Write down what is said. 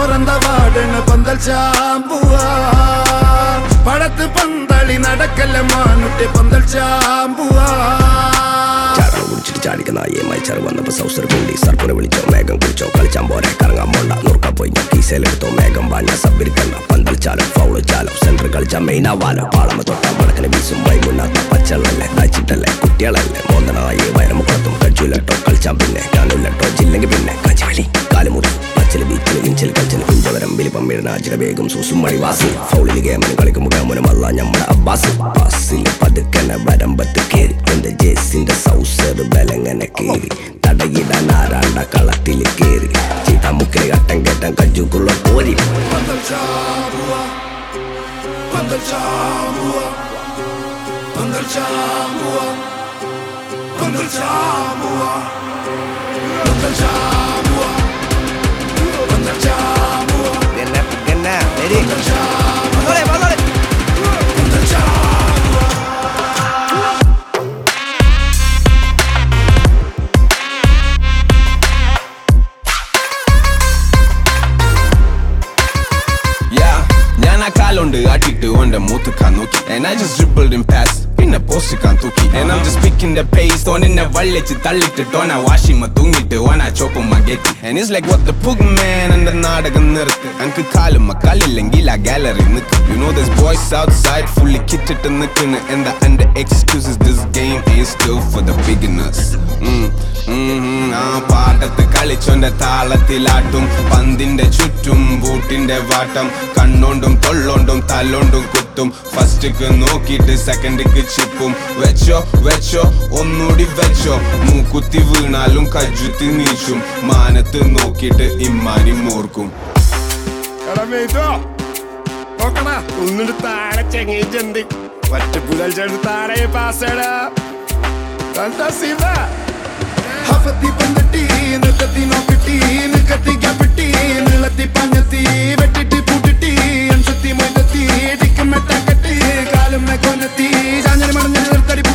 മോറന്ത വാടണ പന്തൽ ചാമ്പുവാ പടത്ത് പന്തളി നടക്കല്ല മാനുട്ടെ പന്തൽ ചാമ്പുവാ ചാടാൻ കുടിച്ചിട്ട് ചാടിക്കുന്ന ഈ മൈച്ചാർ വന്നപ്പോ സൗസർ കൂടി സർപ്പുനെ വിളിച്ചോ മേഘം കുടിച്ചോ കളിച്ചാൻ പോരെ കറങ്ങാൻ പോണ്ട നുറുക്ക പോയി ഞാൻ കീസയിലെടുത്തോ മേഘം പാഞ്ഞ സബ്ബിരിക്കണ്ട പന്തൽ ചാലം ഫൗള് ചാലം സെന്റർ കളിച്ച മെയിനാവാലോ പാളമ തൊട്ട മടക്കന് വീസും വൈകുന്നാത്ത പച്ചളല്ലേ തച്ചിട്ടല്ലേ കുട്ടികളല്ലേ മോന്തനായി വയറമുഖത്തും കജുലട്ടോ കളിച്ചാൻ പിന്നെ ഞാനുല്ലട്ടോ ജില്ലെങ്കിൽ പിന്നെ കജവലി കാലുമുറി പച്ചല് ബീച്ചിൽ ഇഞ്ചിൽ കളിച്ചിന് കുഞ്ചവരം വലിപ്പം വീഴനാചിര വേഗം സൂസും മണിവാസി ഫൗളിൽ ഗേമന് കളിക്കുമ്പോൾ ഗമനമല്ല നമ്മുടെ അബ്ബാസ് ബസ്സിൽ പതുക്കനെ വരമ്പത്ത് കേറി എന്റെ ജേസിന്റെ സൗസർ ബലങ്ങനെ കേറി തടയിടാൻ ആരാണ്ട കളത്തിൽ കേറി ചീട്ടാമുക്കിൽ കട്ടം കേട്ടം കജുക്കുള്ള കോരി പന്തൽ ചാമ്പുവാ പന്തൽ ചാമ്പുവാ പന്തൽ ചാമ്പുവാ പന്തൽ ചാമ്പുവാ പന്തൽ ചാമ്പുവാ പന്തൽ ചാമ്പുവാ പന്തൽ ചാമ്പുവാ പന്തൽ ചാമ്പുവാ Yeah, ഞാൻ ആ കാലുണ്ട് ആട്ടിട്ട് ഓന്റെ മൂത്തുക്കാൻ നോക്കി And I just dribbled in pass പിന്നെ പോസ്റ്റിക്കാൻ തൂക്കി And I'm just picking the pace ഓനെന്നെ വള്ളിച്ച് തള്ളിട്ടിട്ട് ഓന വാഷിമ തൂങ്ങിട്ട് ഓന ചോപ്പുമ്മ ഗെറ്റി And it's like what the pug man എന്റെ നാടകം നിർത്ത് അനക്ക് കാലുമ്മ കല്ലില്ലെങ്കിൽ ആ ഗാലറി നിക്ക് You know there's boys outside fully കിറ്റിട്ട് നിക്കണ് എന്താ എന്റെ excuses this game ain't still for the beginners mm, mm, mm, ആ പാട്ടത്ത് കളിച്ചോന്റെ താളത്തിലാട്ടും പന്തിന്റെ ചുറ്റും ബൂട്ടിന്റെ വാട്ടം കണ്ണോണ്ടും തൊള്ളോണ്ടും തല്ലോണ്ടും കുത്തും ഫസ്റ്റ്ക്ക് നോക്കിയിട്ട് സെക്കൻഡ്ക്ക് ചിപ്പും വെച്ചോ വെച്ചോ ഒന്നുകൂടി വെച്ചോ മൂക്കുത്തി വീണാലും കജുത്തി നീച്ചും മാനത്ത് നോക്കിയിട്ട് ഇമ്മാനി മോർക്കും ഒന്നിട്ട് താഴെ ചെങ്ങയിട്ടുണ്ട് ഒറ്റ പുതൽ താഴെ പാസ്സടാ എന്താ ശിവ ഹഫത്തി പന്തട്ടി നിക്കത്തി നോക്കട്ടി നിക്കത്തി ഗ്യാപ്പിട്ടി നീളത്തി പഞ്ഞത്തി വെട്ടിട്ടി പൂട്ടിട്ടി അൻസത്തി മൊയ്തത്തി ടിക്കും മെട്ടാക്കട്ടി കാലും കൊന്നെത്തി ചാഞ്ഞരി മണഞ്ഞ നിർത്തടി